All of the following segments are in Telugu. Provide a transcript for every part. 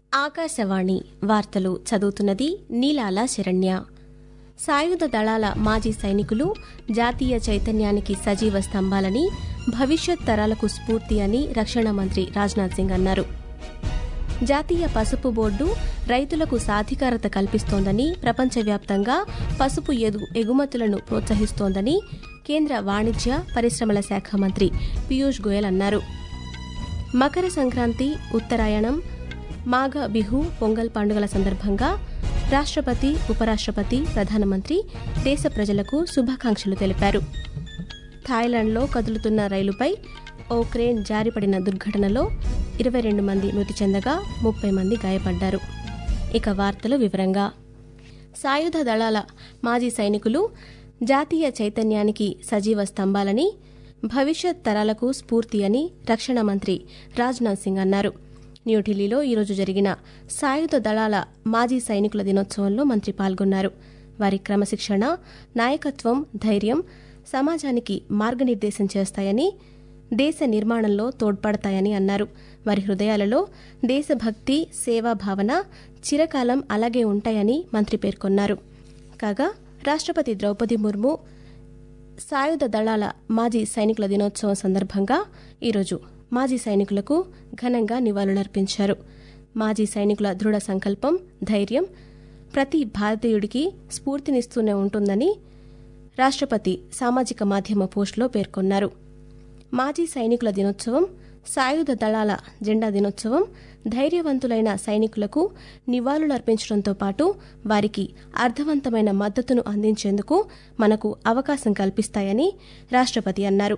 ఆకాశవాణి వార్తలు చదువుతున్నది నీలాల శరణ్య సాయుధ దళాల మాజీ సైనికులు జాతీయ చైతన్యానికి సజీవ స్తంభాలని భవిష్యత్ తరాలకు స్ఫూర్తి అని రక్షణ మంత్రి రాజ్నాథ్ సింగ్ అన్నారు జాతీయ పసుపు బోర్డు రైతులకు సాధికారత కల్పిస్తోందని ప్రపంచవ్యాప్తంగా పసుపు ఎగు ఎగుమతులను ప్రోత్సహిస్తోందని కేంద్ర వాణిజ్య పరిశ్రమల శాఖ మంత్రి పీయూష్ గోయల్ అన్నారు మకర సంక్రాంతి ఉత్తరాయణం మాఘ బిహు పొంగల్ పండుగల సందర్భంగా రాష్ట్రపతి ఉపరాష్ట్రపతి ప్రధానమంత్రి దేశ ప్రజలకు శుభాకాంక్షలు తెలిపారు థాయిలాండ్లో కదులుతున్న రైలుపై ఓ క్రేన్ జారిపడిన దుర్ఘటనలో ఇరవై రెండు మంది మృతి చెందగా ముప్పై మంది గాయపడ్డారు ఇక వార్తలు వివరంగా సాయుధ దళాల మాజీ సైనికులు జాతీయ చైతన్యానికి సజీవ స్తంభాలని భవిష్యత్ తరాలకు స్ఫూర్తి అని రక్షణ మంత్రి రాజ్నాథ్ సింగ్ అన్నారు న్యూఢిల్లీలో ఈరోజు జరిగిన సాయుధ దళాల మాజీ సైనికుల దినోత్సవంలో మంత్రి పాల్గొన్నారు వారి క్రమశిక్షణ నాయకత్వం ధైర్యం సమాజానికి మార్గనిర్దేశం చేస్తాయని దేశ నిర్మాణంలో తోడ్పడతాయని అన్నారు వారి హృదయాలలో దేశభక్తి సేవా భావన చిరకాలం అలాగే ఉంటాయని మంత్రి పేర్కొన్నారు కాగా రాష్ట్రపతి ద్రౌపది ముర్ము సాయుధ దళాల మాజీ సైనికుల దినోత్సవం సందర్భంగా ఈరోజు మాజీ సైనికులకు ఘనంగా నివాళులర్పించారు మాజీ సైనికుల దృఢ సంకల్పం ధైర్యం ప్రతి భారతీయుడికి స్ఫూర్తినిస్తూనే ఉంటుందని రాష్ట్రపతి సామాజిక మాధ్యమ పోస్టులో పేర్కొన్నారు మాజీ సైనికుల దినోత్సవం సాయుధ దళాల జెండా దినోత్సవం ధైర్యవంతులైన సైనికులకు నివాళులర్పించడంతో పాటు వారికి అర్థవంతమైన మద్దతును అందించేందుకు మనకు అవకాశం కల్పిస్తాయని రాష్ట్రపతి అన్నారు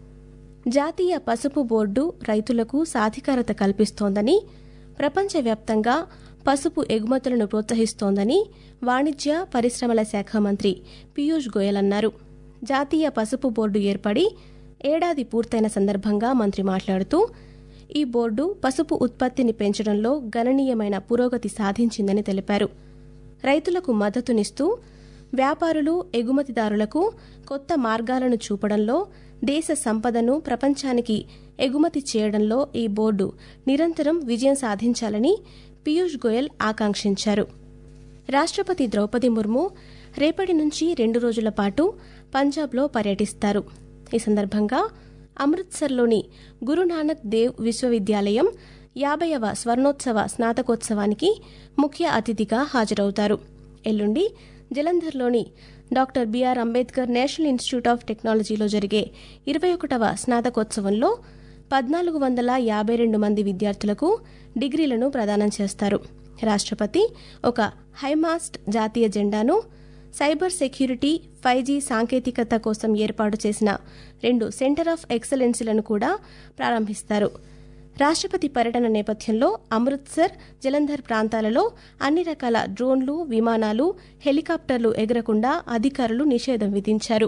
జాతీయ పసుపు బోర్డు రైతులకు సాధికారత కల్పిస్తోందని ప్రపంచవ్యాప్తంగా పసుపు ఎగుమతులను ప్రోత్సహిస్తోందని వాణిజ్య పరిశ్రమల శాఖ మంత్రి పీయూష్ గోయల్ అన్నారు జాతీయ పసుపు బోర్డు ఏర్పడి ఏడాది పూర్తయిన సందర్భంగా మంత్రి మాట్లాడుతూ ఈ బోర్డు పసుపు ఉత్పత్తిని పెంచడంలో గణనీయమైన పురోగతి సాధించిందని తెలిపారు రైతులకు మద్దతునిస్తూ వ్యాపారులు ఎగుమతిదారులకు కొత్త మార్గాలను చూపడంలో దేశ సంపదను ప్రపంచానికి ఎగుమతి చేయడంలో ఈ బోర్డు నిరంతరం విజయం సాధించాలని పీయూష్ గోయల్ ఆకాంక్షించారు రాష్ట్రపతి ద్రౌపది ముర్ము రేపటి నుంచి రెండు రోజుల పాటు పంజాబ్లో పర్యటిస్తారు ఈ సందర్భంగా అమృత్సర్లోని గురునానక్ దేవ్ విశ్వవిద్యాలయం యాభైవ స్వర్ణోత్సవ స్నాతకోత్సవానికి ముఖ్య అతిథిగా హాజరవుతారు ఎల్లుండి జలంధర్లోని doctor B R Ambedkar National Institute of టెక్నాలజీలో జరిగే ఇరవై ఒకటవ స్నాతకోత్సవంలో పద్నాలుగు వందల యాభై రెండు మంది విద్యార్థులకు డిగ్రీలను ప్రదానం చేస్తారు రాష్ట్రపతి ఒక హైమాస్ట్ జాతీయ జెండాను సైబర్ సెక్యూరిటీ ఫైవ్ జీ సాంకేతికత కోసం ఏర్పాటు చేసిన రెండు సెంటర్ ఆఫ్ ఎక్సలెన్సీలను కూడా ప్రారంభిస్తారు రాష్ట్రపతి పర్యటన నేపథ్యంలో అమృత్సర్ జలంధర్ ప్రాంతాలలో అన్ని రకాల డ్రోన్లు విమానాలు హెలికాప్టర్లు ఎగరకుండా అధికారులు నిషేధం విధించారు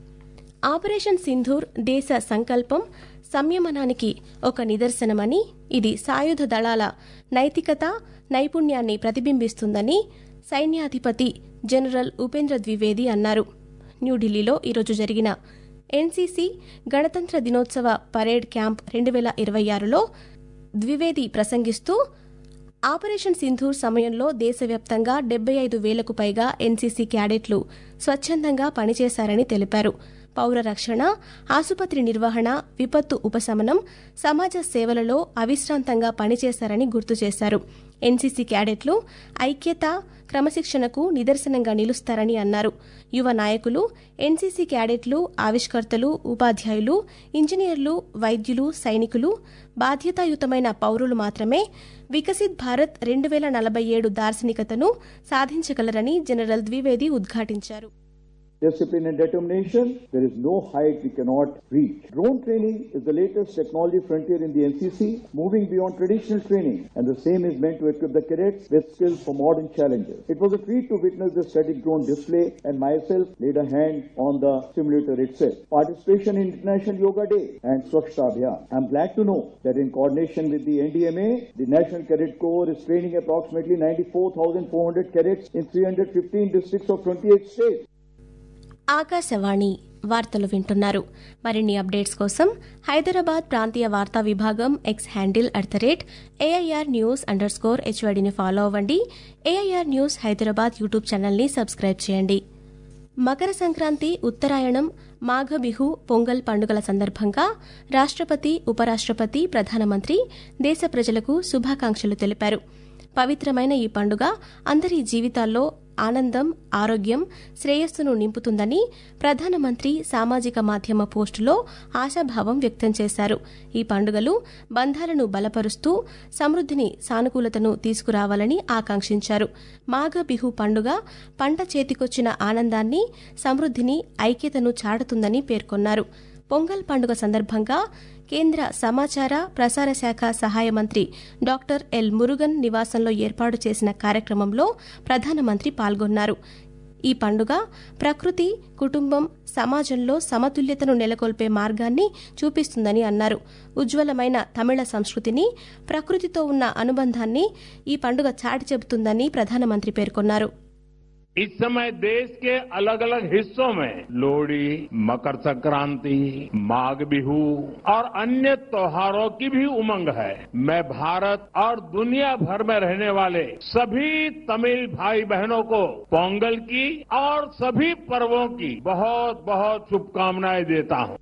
ఆపరేషన్ సింధూర్ దేశ సంకల్పం సంయమనానికి ఒక నిదర్శనమని ఇది సాయుధ దళాల నైతికత నైపుణ్యాన్ని ప్రతిబింబిస్తుందని సైన్యాధిపతి జనరల్ ఉపేంద్ర ద్వివేది అన్నారు న్యూఢిల్లీలో ఈరోజు జరిగిన ఎన్సీసీ గణతంత్ర దినోత్సవ పరేడ్ క్యాంప్ రెండు వేల ఇరవై ఆరులో ద్వివేది ప్రసంగిస్తూ ఆపరేషన్ సింధూర్ సమయంలో దేశవ్యాప్తంగా డెబ్బై ఐదు వేలకు పైగా ఎన్సీసీ క్యాడెట్లు స్వచ్ఛందంగా పనిచేశారని తెలిపారు పౌర రక్షణ ఆసుపత్రి నిర్వహణ విపత్తు ఉపశమనం సమాజ సేవలలో అవిశ్రాంతంగా పనిచేశారని గుర్తు చేశారు ఎన్సీసీ క్యాడెట్లు ఐక్యత క్రమశిక్షణకు నిదర్శనంగా నిలుస్తారని అన్నారు యువ నాయకులు ఎన్సీసీ క్యాడెట్లు ఆవిష్కర్తలు ఉపాధ్యాయులు ఇంజనీర్లు వైద్యులు సైనికులు బాధ్యతాయుతమైన పౌరులు మాత్రమే వికసిత్ భారత్ రెండు వేల నలభై ఏడు దార్శనికతను సాధించగలరని జనరల్ ద్వివేది ఉద్ఘాటించారు discipline and determination, there is no height we cannot reach. Drone training is the latest technology frontier in the NCC, moving beyond traditional training, and the same is meant to equip the cadets with skills for modern challenges. It was a treat to witness the static drone display and myself laid a hand on the simulator itself. Participation in International Yoga Day and Swachhta Abhiyan. I am glad to know that in coordination with the NDMA, the National Cadet Corps is training approximately 94,400 cadets in 315 districts of 28 states. Akashvani వార్తలు వింటున్నారు మరిన్ని అప్డేట్స్ కోసం హైదరాబాద్ ప్రాంతీయ వార్తా విభాగం X handle at the rate AIR news underscore స్కోర్ హెచ్వైడిని ఫాలో అవ్వండి ఏఐఆర్ న్యూస్ హైదరాబాద్ యూట్యూబ్ ఛానల్ని సబ్స్క్రైబ్ చేయండి మకర సంక్రాంతి ఉత్తరాయణం మాఘబిహు పొంగల్ పండుగల సందర్భంగా రాష్ట్రపతి ఉపరాష్ట్రపతి ప్రధానమంత్రి దేశ ప్రజలకు శుభాకాంక్షలు తెలిపారు పవిత్రమైన ఈ పండుగ అందరి జీవితాల్లో ఆనందం ఆరోగ్యం శ్రేయస్సును నింపుతుందని ప్రధానమంత్రి సామాజిక మాధ్యమ పోస్టులో ఆశాభావం వ్యక్తం చేశారు ఈ పండుగలు బంధాలను బలపరుస్తూ సమృద్ధిని సానుకూలతను తీసుకురావాలని ఆకాంక్షించారు మాఘ బిహు పండుగ పంట చేతికొచ్చిన ఆనందాన్ని సమృద్ధిని ఐక్యతను చాటుతుందని పేర్కొన్నారు పొంగల్ పండుగ సందర్భంగా కేంద్ర సమాచార ప్రసార శాఖ సహాయ మంత్రి డాక్టర్ ఎల్ మురుగన్ నివాసంలో ఏర్పాటు చేసిన కార్యక్రమంలో ప్రధానమంత్రి పాల్గొన్నారు ఈ పండుగ ప్రకృతి కుటుంబం సమాజంలో సమతుల్యతను నెలకొల్పే మార్గాన్ని చూపిస్తుందని అన్నారు ఉజ్వలమైన తమిళ సంస్కృతిని ప్రకృతితో ఉన్న అనుబంధాన్ని ఈ పండుగ చాటి చెబుతుందని ప్రధానమంత్రి పేర్కొన్నారు इस समय देश के अलग अलग हिस्सों में लोहड़ी मकर संक्रांति माघ बिहू और अन्य त्योहारों की भी उमंग है मैं भारत और दुनिया भर में रहने वाले सभी तमिल भाई बहनों को पोंगल की और सभी पर्वों की बहुत बहुत शुभकामनाएं देता हूं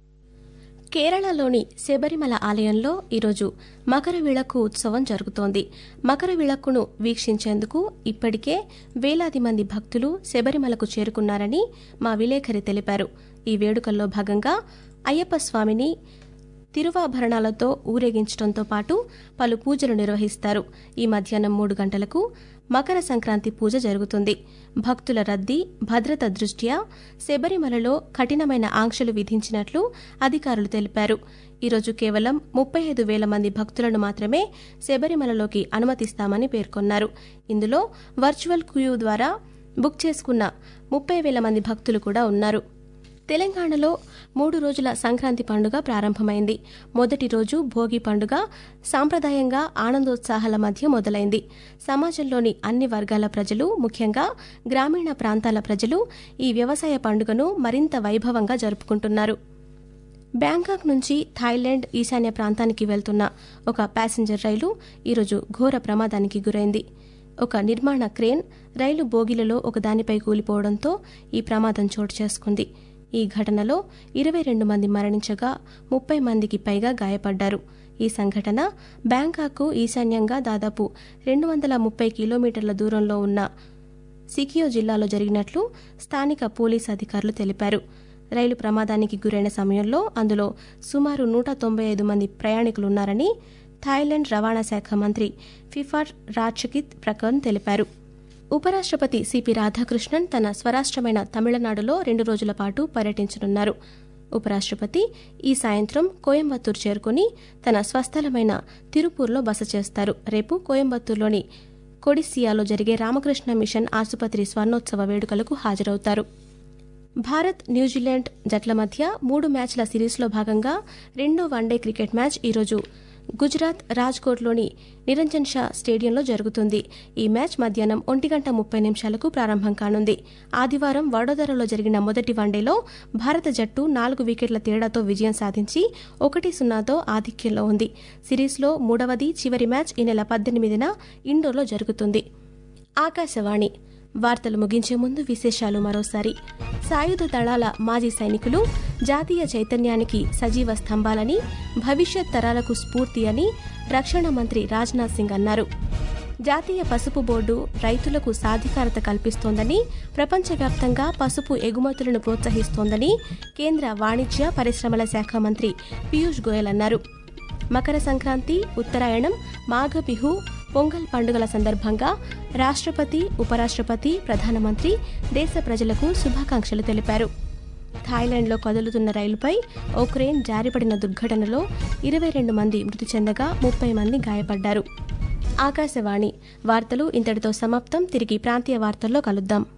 కేరళలోని శబరిమల ఆలయంలో ఈరోజు మకర విళక్కు ఉత్సవం జరుగుతోంది మకర విళక్కును వీక్షించేందుకు ఇప్పటికే వేలాది మంది భక్తులు శబరిమలకు చేరుకున్నారని మా విలేకరి తెలిపారు ఈ వేడుకల్లో భాగంగా అయ్యప్ప స్వామిని తిరువాభరణాలతో ఊరేగించడంతో పాటు పలు పూజలు నిర్వహిస్తారు ఈ మధ్యాహ్నం మూడు గంటలకు మకర సంక్రాంతి పూజ జరుగుతుంది భక్తుల రద్దీ భద్రత దృష్ట్యా శబరిమలలో కఠినమైన ఆంక్షలు విధించినట్లు అధికారులు తెలిపారు ఈరోజు కేవలం ముప్పై ఐదు వేల మంది భక్తులను మాత్రమే శబరిమలలోకి అనుమతిస్తామని పేర్కొన్నారు ఇందులో వర్చువల్ క్యూ ద్వారా బుక్ చేసుకున్న ముప్పై వేల మంది భక్తులు కూడా ఉన్నారు తెలంగాణలో మూడు రోజుల సంక్రాంతి పండుగ ప్రారంభమైంది మొదటి రోజు భోగి పండుగ సాంప్రదాయంగా ఆనందోత్సాహాల మధ్య మొదలైంది సమాజంలోని అన్ని వర్గాల ప్రజలు ముఖ్యంగా గ్రామీణ ప్రాంతాల ప్రజలు ఈ వ్యవసాయ పండుగను మరింత వైభవంగా జరుపుకుంటున్నారు బ్యాంకాక్ నుంచి థాయిలాండ్ ఈశాన్య ప్రాంతానికి వెళ్తున్న ఒక ప్యాసింజర్ రైలు ఈరోజు ఘోర ప్రమాదానికి గురైంది ఒక నిర్మాణ క్రేన్ రైలు బోగిలలో ఒకదానిపై కూలిపోవడంతో ఈ ప్రమాదం చోటు చేసుకుంది ఈ ఘటనలో ఇరవై రెండు మంది మరణించగా ముప్పై మందికి పైగా గాయపడ్డారు ఈ సంఘటన బ్యాంకాకు ఈశాన్యంగా దాదాపు రెండు వందల ముప్పై కిలోమీటర్ల దూరంలో ఉన్న సికియో జిల్లాలో జరిగినట్లు స్థానిక పోలీసు అధికారులు తెలిపారు రైలు ప్రమాదానికి గురైన సమయంలో అందులో సుమారు నూట తొంభై ఐదు మంది ప్రయాణికులున్నారని థాయిలాండ్ రవాణా శాఖ మంత్రి ఫిఫార్ రాచకిత్ ప్రకన్ తెలిపారు ఉపరాష్ట్రపతి సిపి రాధాకృష్ణన్ తన స్వరాష్ట్రమైన తమిళనాడులో రెండు రోజుల పాటు పర్యటించనున్నారు ఉపరాష్ట్రపతి ఈ సాయంత్రం కోయంబత్తూరు చేరుకుని తన స్వస్థలమైన తిరుపూర్లో బస చేస్తారు రేపు కోయంబత్తూరులోని కొడిసియాలో జరిగే రామకృష్ణ మిషన్ ఆసుపత్రి స్వర్ణోత్సవ వేడుకలకు హాజరవుతారు భారత్ న్యూజిలాండ్ జట్ల మధ్య మూడు మ్యాచ్ల సిరీస్లో భాగంగా రెండో వన్డే క్రికెట్ మ్యాచ్ ఈరోజు గుజరాత్ రాజ్కోట్లోని నిరంజన్ షా స్టేడియంలో జరుగుతుంది ఈ మ్యాచ్ మధ్యాహ్నం ఒంటి గంట ముప్పై నిమిషాలకు ప్రారంభం కానుంది ఆదివారం వడోదరలో జరిగిన మొదటి వన్డేలో భారత జట్టు నాలుగు వికెట్ల తేడాతో విజయం సాధించి ఒకటి సున్నాతో ఆధిక్యంలో ఉంది సిరీస్లో మూడవది చివరి మ్యాచ్ ఈ నెల పద్దెనిమిదిన ఇండోర్లో జరుగుతుంది ఆకాశవాణి వార్తలు ముగించే ముందు విశేషాలు మరోసారి సాయుధ దళాల మాజీ సైనికులు జాతీయ చైతన్యానికి సజీవ స్తంభాలని భవిష్యత్ తరాలకు స్ఫూర్తి అని రక్షణ మంత్రి రాజ్నాథ్ సింగ్ అన్నారు జాతీయ పసుపు బోర్డు రైతులకు సాధికారత కల్పిస్తోందని ప్రపంచవ్యాప్తంగా పసుపు ఎగుమతులను ప్రోత్సహిస్తోందని కేంద్ర వాణిజ్య పరిశ్రమల శాఖ మంత్రి పీయూష్ గోయల్ అన్నారు మకర సంక్రాంతి ఉత్తరాయణం మాఘబిహు పొంగల్ పండుగల సందర్భంగా రాష్ట్రపతి ఉపరాష్ట్రపతి ప్రధానమంత్రి దేశ ప్రజలకు శుభాకాంక్షలు తెలిపారు థాయిలాండ్లో కదులుతున్న రైలుపై ఓ క్రేన్ జారిపడిన దుర్ఘటనలో ఇరవై రెండు మంది మృతి చెందగా ముప్పై మంది గాయపడ్డారు ఆకాశవాణి వార్తలు ఇంతటితో సమాప్తం తిరిగి ప్రాంతీయ వార్తల్లో కలుద్దాం